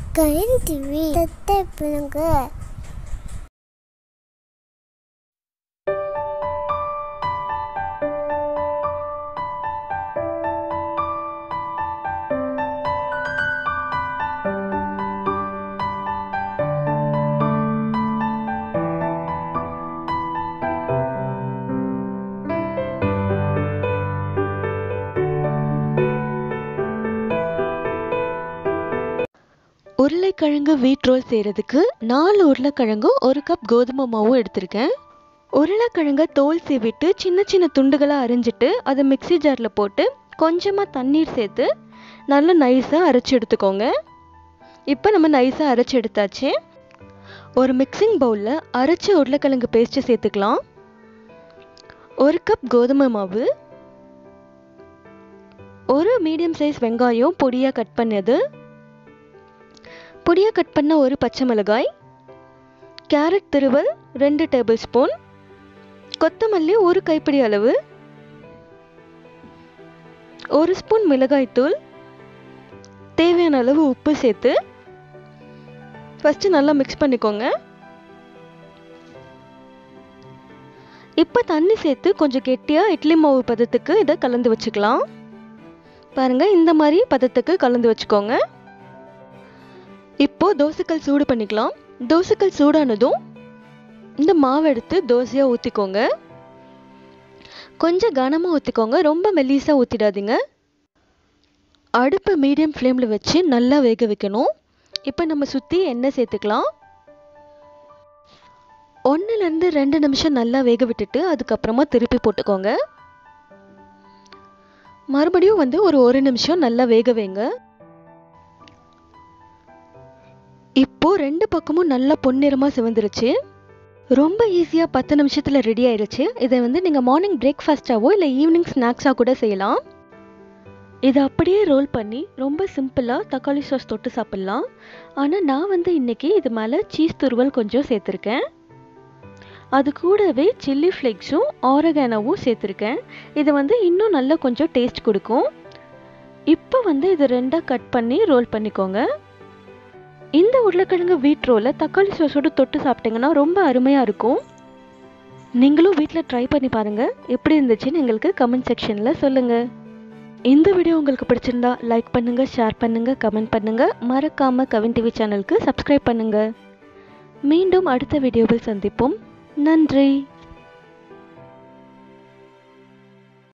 Gayan TV தத்தை பண்ணுங்க உருளைக்கிழங்கு வீட் ரோல் செய்கிறதுக்கு நாலு உருளைக்கிழங்கும் ஒரு கப் கோதுமை மாவும் எடுத்திருக்கேன் உருளைக்கிழங்க தோல் சீவிட்டு சின்ன சின்ன துண்டுகளாக அரிஞ்சிட்டு அதை மிக்ஸி ஜாரில் போட்டு கொஞ்சமாக தண்ணீர் சேர்த்து நல்லா நைஸாக அரைச்சி எடுத்துக்கோங்க இப்போ நம்ம நைஸாக அரைச்சி எடுத்தாச்சு ஒரு மிக்சிங் பவுலில் அரைச்ச உருளைக்கிழங்கு பேஸ்ட்டு சேர்த்துக்கலாம் ஒரு கப் கோதுமை மாவு ஒரு மீடியம் சைஸ் வெங்காயம் பொடியாக கட் பண்ணது பொடியாக கட் பண்ண ஒரு பச்சை மிளகாய் கேரட் திருவல் ரெண்டு டேபிள் ஸ்பூன் கொத்தமல்லி ஒரு கைப்பிடி அளவு ஒரு ஸ்பூன் மிளகாய்த்தூள் தேவையான அளவு உப்பு சேர்த்து ஃபஸ்ட்டு நல்லா மிக்ஸ் பண்ணிக்கோங்க இப்போ தண்ணி சேர்த்து கொஞ்சம் கெட்டியாக இட்லி மாவு பதத்துக்கு இதை கலந்து வச்சுக்கலாம் பாருங்கள் இந்த மாதிரி பதத்துக்கு கலந்து வச்சுக்கோங்க இப்போ தோசைக்கல் சூடு பண்ணிக்கலாம் தோசைக்கல் சூடானதும் இந்த மாவு எடுத்து தோசையாக ஊற்றிக்கோங்க கொஞ்சம் கனமாக ஊற்றிக்கோங்க ரொம்ப மெல்லிஸாக ஊற்றிடாதீங்க அடுப்பை மீடியம் ஃப்ளேமில் வச்சு நல்லா வேக வைக்கணும் இப்போ நம்ம சுற்றி எண்ணெய் சேர்த்துக்கலாம் ஒன்றுலேருந்து ரெண்டு நிமிஷம் நல்லா வேக விட்டுட்டு அதுக்கப்புறமா திருப்பி போட்டுக்கோங்க மறுபடியும் வந்து ஒரு ஒரு நிமிஷம் நல்லா வேக வைங்க இப்போ ரெண்டு பக்கமும் நல்லா பொன்னிறமாக சிவந்துருச்சு ரொம்ப ஈஸியாக பத்து நிமிஷத்தில் ரெடி ஆயிடுச்சு இதை வந்து நீங்கள் மார்னிங் பிரேக்ஃபாஸ்ட்டாவோ இல்லை ஈவினிங் ஸ்நாக்ஸாக கூட செய்யலாம் இதை அப்படியே ரோல் பண்ணி ரொம்ப சிம்பிளாக தக்காளி சாஸ் தொட்டு சாப்பிட்லாம் ஆனால் நான் வந்து இன்றைக்கி இது மேலே சீஸ் துருவல் கொஞ்சம் சேர்த்துருக்கேன் அது கூடவே சில்லி ஃப்ளேக்ஸும் ஆரகானாவும் சேர்த்துருக்கேன் இது வந்து இன்னும் நல்லா கொஞ்சம் டேஸ்ட் கொடுக்கும் இப்போ வந்து இது ரெண்டாக கட் பண்ணி ரோல் பண்ணிக்கோங்க இந்த உருளைக்கிழங்கு வீட் ரோலை தக்காளி சாஸோடு தொட்டு சாப்பிட்டிங்கன்னா ரொம்ப அருமையாக இருக்கும் நீங்களும் வீட்டில் ட்ரை பண்ணி பாருங்கள் எப்படி இருந்துச்சுன்னு எங்களுக்கு கமெண்ட் செக்ஷனில் சொல்லுங்கள் இந்த வீடியோ உங்களுக்கு பிடிச்சிருந்தா லைக் பண்ணுங்கள் ஷேர் பண்ணுங்கள் கமெண்ட் பண்ணுங்கள் மறக்காமல் கவின் டிவி சேனலுக்கு சப்ஸ்கிரைப் பண்ணுங்கள் மீண்டும் அடுத்த வீடியோவில் சந்திப்போம் நன்றி